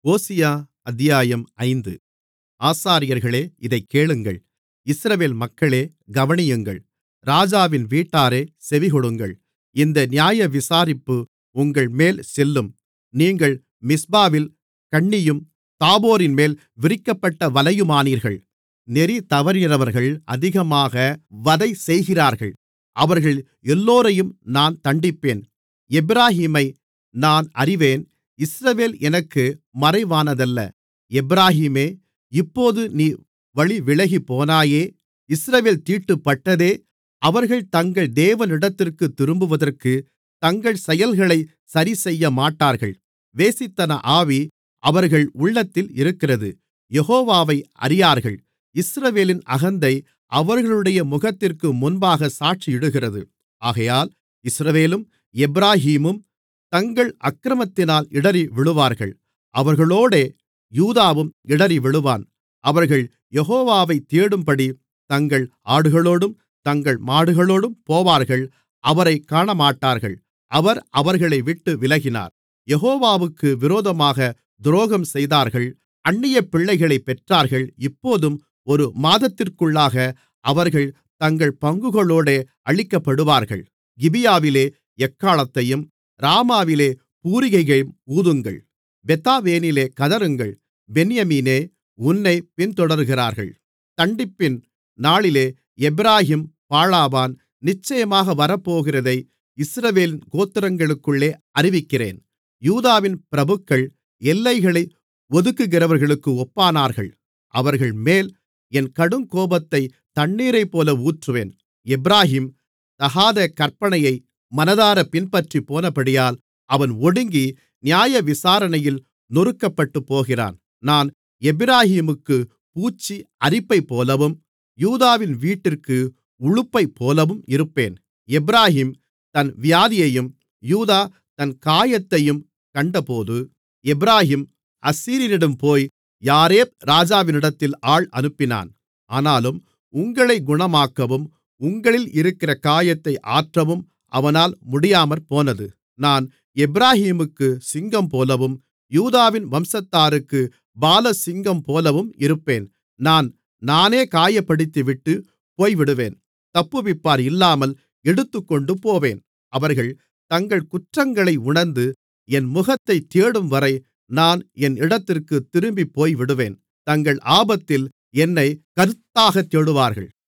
ஓசியா அத்தியாயம் ஐந்து ஆசாரியர்களே இதைக் கேளுங்கள் இஸ்ரவேல் மக்களே கவனியுங்கள் ராஜாவின் வீட்டாரே செவிகொடுங்கள் இந்த நியாயவிசாரிப்பு உங்கள்மேல் செல்லும் நீங்கள் மிஸ்பாவில் கண்ணியும் தாபோரின்மேல் விரிக்கப்பட்ட வலையுமானீர்கள் நெறிதவறினவர்கள் அதிகமாக வதைசெய்கிறார்கள் அவர்கள் எல்லோரையும் நான் தண்டிப்பேன் எப்பிராயீமை நான் அறிவேன் இஸ்ரவேல் எனக்கு மறைவானதல்ல எப்பிராயீமே இப்போது நீ வழிவிலகிப்போனாயே இஸ்ரவேல் தீட்டுப்பட்டதே அவர்கள் தங்கள் தேவனிடத்திற்குத் திரும்புவதற்குத் தங்கள் செயல்களைச் சரிசெய்யமாட்டார்கள் வேசித்தன ஆவி அவர்கள் உள்ளத்தில் இருக்கிறது யெகோவாவை அறியார்கள் இஸ்ரவேலின் அகந்தை அவர்களுடைய முகத்திற்கு முன்பாகச் சாட்சியிடுகிறது ஆகையால் இஸ்ரவேலும் எப்பிராயீமும் தங்கள் அக்கிரமத்தினால் இடறி விழுவார்கள் அவர்களோடே யூதாவும் இடறி விழுவான் அவர்கள் யெகோவாவைத் தேடும்படி தங்கள் ஆடுகளோடும் தங்கள் மாடுகளோடும் போவார்கள் அவரைக் காணமாட்டார்கள் அவர் அவர்களைவிட்டு விலகினார் யெகோவாவுக்கு விரோதமாகத் துரோகம் செய்தார்கள் அந்நிய பிள்ளைகளைப் பெற்றார்கள் இப்போதும் ஒரு மாதத்திற்குள்ளாக அவர்கள் தங்கள் பங்குகளோடே அழிக்கப்படுவார்கள் கிபியாவிலே எக்காளத்தையும் ராமாவிலே பூரிகையையும் ஊதுங்கள் பெத்தாவேனிலே கதறுங்கள் பென்யமீனே உன்னைப் பின்தொடருகிறார்கள் தண்டிப்பின் நாளிலே எப்பிராயீம் பாழாவான் நிச்சயமாக வரப்போகிறதை இஸ்ரவேலின் கோத்திரங்களுக்குள்ளே அறிவிக்கிறேன் யூதாவின் பிரபுக்கள் எல்லைகளை ஒதுக்குகிறவர்களுக்கு ஒப்பானார்கள் அவர்கள்மேல் என் கடுங்கோபத்தைத் தண்ணீரைப்போல ஊற்றுவேன் எப்பிராயீம் தகாத கற்பனையை மனதாரப் பின்பற்றிப்போனபடியால் அவன் ஒடுங்கி நியாயவிசாரணையில் நொறுக்கப்பட்டுப்போகிறான் நான் எப்பிராயீமுக்குப் பூச்சி அரிப்பைப்போலவும் யூதாவின் வீட்டிற்கு உளுப்பைப்போலவும் இருப்பேன் எப்பிராயீம் தன் வியாதியையும் யூதா தன் காயத்தையும் கண்டபோது எப்பிராயீம் அசீரியனிடம் போய் யாரேப் ராஜாவினிடத்தில் ஆள் அனுப்பினான் ஆனாலும் உங்களைக் குணமாக்கவும் உங்களில் இருக்கிற காயத்தை ஆற்றவும் அவனால் முடியாமற்போனது நான் எப்பிராயீமுக்குச் சிங்கம்போலவும் யூதாவின் வம்சத்தாருக்குப் பாலசிங்கம்போலவும் இருப்பேன் நான் நானே காயப்படுத்திவிட்டுப் போய்விடுவேன் தப்புவிப்பார் இல்லாமல் எடுத்துக்கொண்டு போவேன் அவர்கள் தங்கள் குற்றங்களை உணர்ந்து என் முகத்தைத் தேடும்வரை நான் என் இடத்திற்குத் திரும்பிப் போய்விடுவேன் தங்கள் ஆபத்தில் என்னைக் கருத்தாகத் தேடுவார்கள்